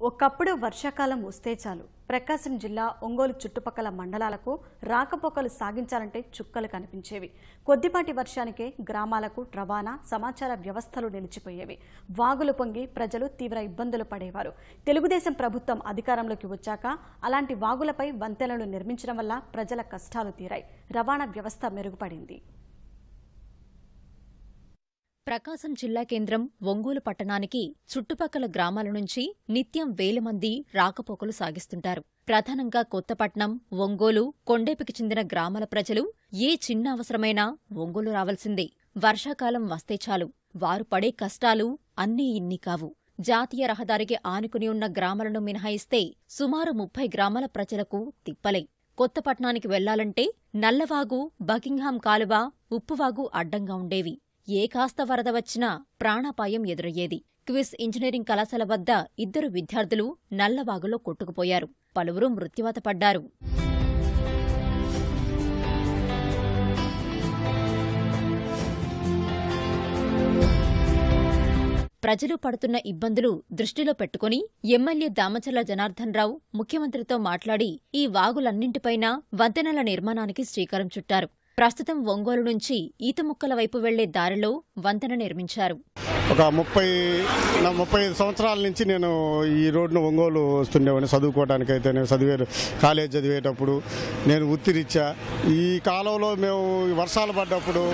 ఒకప్పుడు వర్షాకాలం వస్తే చాలు ప్రకాశం జిల్లా ఒంగోలు చుట్టుపక్కల మండలాలకు రాకపోకలు సాగించాలంటే చుక్కలు కనిపించేవి కొద్దిపాటి వర్షానికే గ్రామాలకు రవాణా సమాచార వ్యవస్థలు నిలిచిపోయేవి వాగులు పొంగి ప్రజలు తీవ్ర ఇబ్బందులు పడేవారు తెలుగుదేశం ప్రభుత్వం అధికారంలోకి వచ్చాక అలాంటి వాగులపై వంతెనలు నిర్మించడం వల్ల ప్రజల కష్టాలు తీరాయి రవాణా వ్యవస్థ మెరుగుపడింది ప్రకాశం జిల్లా కేంద్రం ఒంగోలు పట్టణానికి చుట్టుపక్కల గ్రామాల నుంచి నిత్యం వేల మంది రాకపోకలు సాగిస్తుంటారు ప్రధానంగా కొత్తపట్నం ఒంగోలు కొండేపికి చెందిన గ్రామాల ప్రజలు ఏ చిన్న అవసరమైనా ఒంగోలు రావాల్సిందే వర్షాకాలం వస్తే చాలు వారు పడే కష్టాలు అన్నీ ఇన్ని కావు జాతీయ రహదారికి ఆనుకుని ఉన్న గ్రామాలను మినహాయిస్తే సుమారు ముప్పై గ్రామాల ప్రజలకు తిప్పలే కొత్తపట్నానికి వెళ్లాలంటే నల్లవాగు బకింగ్హాం కాలువ ఉప్పువాగు అడ్డంగా ఉండేవి ఏ కాస్త వరద వచ్చినా ప్రాణాపాయం ఎదురయ్యేది క్విస్ ఇంజనీరింగ్ కళాశాల వద్ద ఇద్దరు విద్యార్థులు నల్లవాగులో కొట్టుకుపోయారు పలువురు మృత్యువాత పడ్డారు ప్రజలు పడుతున్న ఇబ్బందులు దృష్టిలో పెట్టుకుని ఎమ్మెల్యే దామచర్ల జనార్దన్ రావు ముఖ్యమంత్రితో మాట్లాడి ఈ వాగులన్నింటిపైనా వంతెనల నిర్మాణానికి శ్రీకారం చుట్టారు ప్రస్తుతం ఒంగోలు నుంచి ఈతముక్కల వైపు వెళ్లే దారిలో వంతెన నిర్మించారు ఒక ముప్పై నా ముప్పై ఐదు సంవత్సరాల నుంచి నేను ఈ రోడ్డును ఒంగోలు వస్తుండేవాడిని చదువుకోవడానికి అయితే నేను చదివే కాలేజ్ చదివేటప్పుడు నేను ఉత్తిరిచ్చా ఈ కాలంలో మేము వర్షాలు పడ్డప్పుడు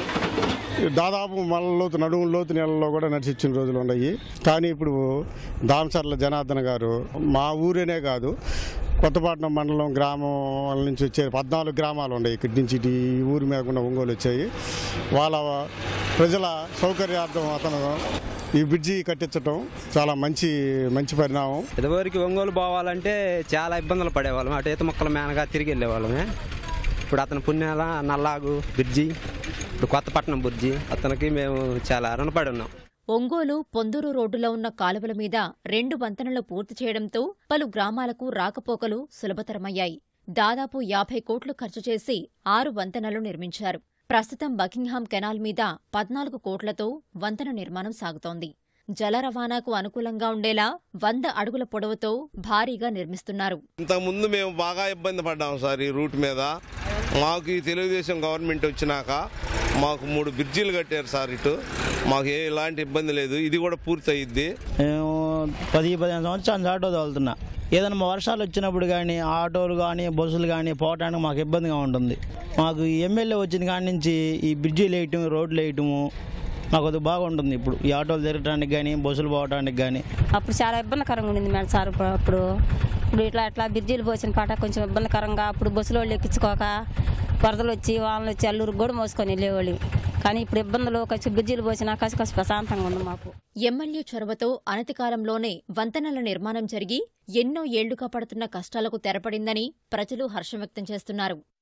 దాదాపు మళ్ళ లోతు నడుము లోతు నెలల్లో కూడా నడిచిచ్చిన రోజులు ఉన్నాయి కానీ ఇప్పుడు దామచర్ల జనార్దన్ గారు మా ఊరేనే కాదు కొత్తపట్నం మండలం గ్రామం నుంచి వచ్చే పద్నాలుగు గ్రామాలు ఉన్నాయి ఇక్కడి నుంచి ఇటు ఈ ఊరి మీదకుండా ఒంగోలు వచ్చాయి వాళ్ళ ప్రజల సౌకర్యార్థం అతను ఈ బ్రిడ్జి కట్టించటం చాలా మంచి మంచి పరిణామం ఇదివరకు ఒంగోలు పోవాలంటే చాలా ఇబ్బందులు పడేవాళ్ళం అటు ఈత మొక్కల మేనగా తిరిగి వెళ్ళేవాళ్ళమే ఇప్పుడు అతను పుణ్యాల నల్లాగు బ్రిడ్జి ఇప్పుడు కొత్తపట్నం బ్రిడ్జి అతనికి మేము చాలా రుణపడి ఉన్నాం ఒంగోలు పొందూరు రోడ్డులో ఉన్న కాలువల మీద రెండు వంతెనలు పూర్తి చేయడంతో పలు గ్రామాలకు రాకపోకలు సులభతరమయ్యాయి దాదాపు యాభై కోట్లు ఖర్చు చేసి ఆరు వంతెనలు నిర్మించారు ప్రస్తుతం బకింగ్హాం కెనాల్ మీద పద్నాలుగు కోట్లతో వంతెన నిర్మాణం సాగుతోంది జల రవాణాకు అనుకూలంగా ఉండేలా వంద అడుగుల పొడవుతో భారీగా నిర్మిస్తున్నారు ఇంతకుముందు మేము బాగా ఇబ్బంది పడ్డాం సార్ ఈ రూట్ మీద మాకు ఈ తెలుగుదేశం గవర్నమెంట్ వచ్చినాక మాకు మూడు బ్రిడ్జీలు కట్టారు సార్ ఇటు మాకు ఏ ఇలాంటి ఇబ్బంది లేదు ఇది కూడా పూర్తి అయ్యిద్ది నేను పది పదిహేను సంవత్సరాల నుంచి ఆటో తోలుతున్నా ఏదైనా మా వర్షాలు వచ్చినప్పుడు కానీ ఆటోలు కానీ బస్సులు కానీ పోవడానికి మాకు ఇబ్బందిగా ఉంటుంది మాకు ఈ ఎమ్మెల్యే వచ్చిన కాడి నుంచి ఈ బ్రిడ్జీలు వేయటం రోడ్లు వేయటము మాకు అది బాగుంటుంది ఇప్పుడు ఈ ఆటోలు తిరగడానికి కానీ బస్సులు పోవడానికి కానీ అప్పుడు చాలా ఇబ్బందికరంగా ఉండింది మేడం సార్ ఇప్పుడు అప్పుడు ఇప్పుడు ఇట్లా ఇట్లా బ్రిడ్జీలు పోసిన కాట కొంచెం ఇబ్బందికరంగా అప్పుడు బస్సులో వాళ్ళు ఎక్కించుకోక వరదలు వచ్చి వాళ్ళని వచ్చి అల్లూరు కూడా మోసుకొని వెళ్ళేవాళ్ళు కానీ ఇప్పుడు ఇబ్బందులు కొంచెం బ్రిడ్జీలు పోసినా కాసి కాసి ప్రశాంతంగా ఉంది మాకు ఎమ్మెల్యే చొరవతో అనతి కాలంలోనే వంతెనల నిర్మాణం జరిగి ఎన్నో ఏళ్లుగా పడుతున్న కష్టాలకు తెరపడిందని ప్రజలు హర్షం వ్యక్తం చేస్తున్నారు